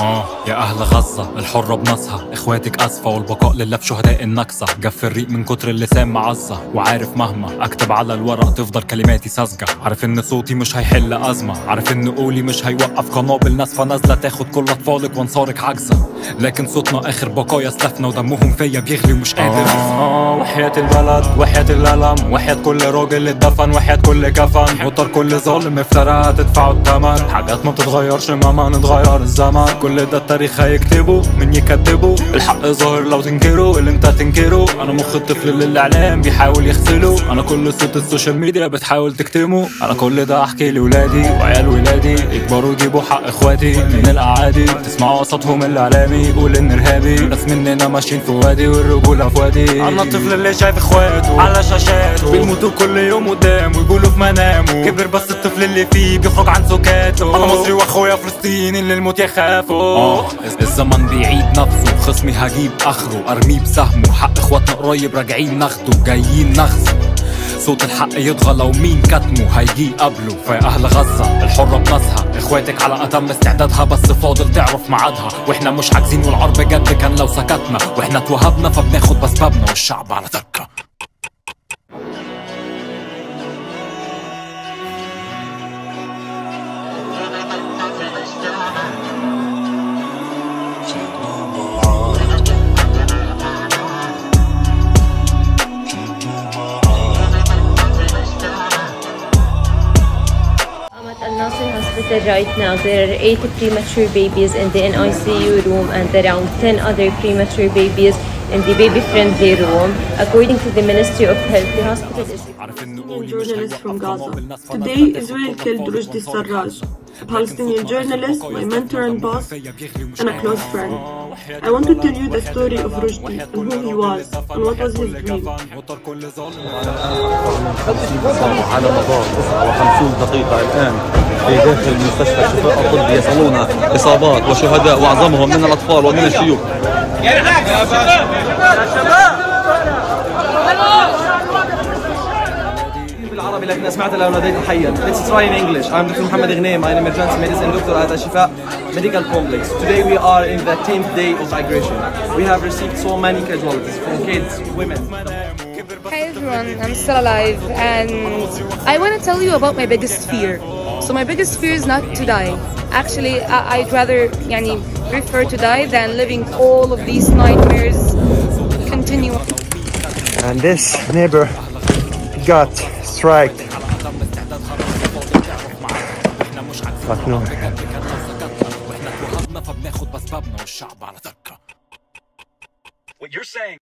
اه يا اهل غزة الحرة بنصها اخواتك اسفة والبقاء لله في شهداء النكسة جف الريق من كتر اللسان معزة وعارف مهما اكتب على الورق تفضل كلماتي ساذجة عارف ان صوتي مش هيحل ازمة عارف ان قولي مش هيوقف قنابل ناسفة نازلة تاخد كل اطفالك وانصارك عجزة لكن صوتنا اخر بقايا سلفنا ودمهم فيا بيغلي ومش قادر آه وحياة البلد وحياة الألم وحياة كل راجل اتدفن وحياة كل كفن وطر كل ظالم افترى تدفعوا الثمن حاجات ما بتتغيرش مهما نتغير الزمن كل ده التاريخ هيكتبه من يكتبه الحق ظاهر لو تنكره اللي انت تنكره انا مخ الطفل اللي الاعلام بيحاول يغسله انا كل صوت السوشيال ميديا بتحاول تكتمه انا كل ده احكي لولادي وعيال ولادي يكبروا يجيبوا حق اخواتي من الاعادي تسمعوا قصتهم الاعلامي يقول ان ارهابي ناس مننا ماشيين في وادي والرجوله في وادي انا الطفل اللي شايف اخواته على شاشاته بيموتوا كل يوم قدامه يقولوا في منامه كبر بس الطفل اللي فيه بيخرج عن سكاته انا مصري واخويا فلسطيني اللي الموت يخافوا آه الزمن بيعيد نفسه خصمي هجيب اخره ارميه بسهمه حق اخواتنا قريب راجعين ناخده جايين نغزو صوت الحق يطغى لو مين كتمه هيجي قبله فيا اهل غزه الحره بناسها اخواتك على اتم استعدادها بس فاضل تعرف ميعادها واحنا مش عاجزين والعرب جد كان لو سكتنا واحنا اتوهبنا فبناخد بسببنا والشعب على دكه I'm at Al Nasser Hospital right now. There are eight premature babies in the NICU room and around 10 other premature babies in the baby friendly room. According to the Ministry of Health, the hospital is. عارف ان قولي مش journalist from هيوقف Gaza. قنابل ناسفة Today, نازلة Israel تاخد killed كل Rushdie أطفالك Sarraj, a لكن Palestinian صوتنا journalist, آخر my بقايا mentor and دمهم boss, فيا بيغلي ومش and a قادر close friend. وحياة I want to tell you the البلد story of وحياة Rushdie الألم and who he وحياة was كل and what was كفن his dream. وطر كل ظالم على مدار 59 دقيقة الآن في داخل مستشفى الشفاء الطبي يصلون إصابات وشهداء وأعظمهم من الأطفال ومن الشيوخ بالعربي لكن سمعت لو ناديت حيا. Let's try in English. I'm Dr. Muhammad Ghanem. I'm an emergency medicine doctor at Ashifa Medical Complex. Today we are in the 10th day of aggression. We have received so many casualties from kids, women. Hi everyone, I'm still alive and I want to tell you about my biggest fear. So my biggest fear is not to die. Actually, I- I'd rather يعني, prefer to die than living all of these nightmares continue. and this neighbor got striked. Fuck no. واحنا اتوهبنا فبناخد بسببنا والشعب على دكه What you're saying